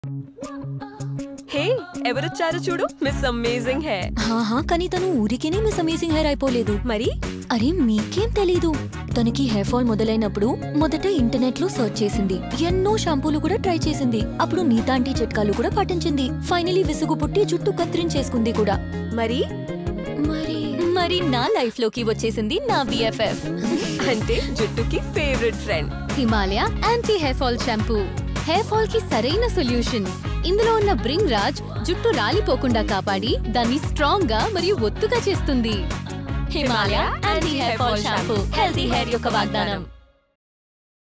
హే ఎవరొచ్చారో చూడు miss amazing హే హాహా కానీ తను ఊరికేనే మిస్ అమేజింగ్ హెయిర్ అయిపోలేదు మరి అరే మీకేం తెలీదు తనకి హెయిర్ ఫాల్ మొదలైనప్పుడు మొదట ఇంటర్నెట్ లో సర్చ్ చేసింది ఎన్నో షాంపూలు కూడా ట్రై చేసింది అప్పుడు నీతాంటి చిట్కాలు కూడా పాటించింది ఫైనలీ విసుగు పుట్టి జుట్టు కత్తిరించేసుకుంది కూడా మరి మరి మరి నా లైఫ్ లోకి వచ్చేసింది నా బిఎఫ్ఎఫ్ అంటే జుట్టుకి favourite friend Himalaya anti hair fall shampoo hair fall కి సరైన సొల్యూషన్ ఇందులో ఉన్న బ్రింగ్ రాజ్ జుట్టు రాలిపోకుండా కాపాడి దాన్ని స్ట్రాంగ్ గా మరియు ఒత్తుగా చేస్తుంది Himalaya anti hair fall shampoo healthy hair యొక్క వాగ్దానం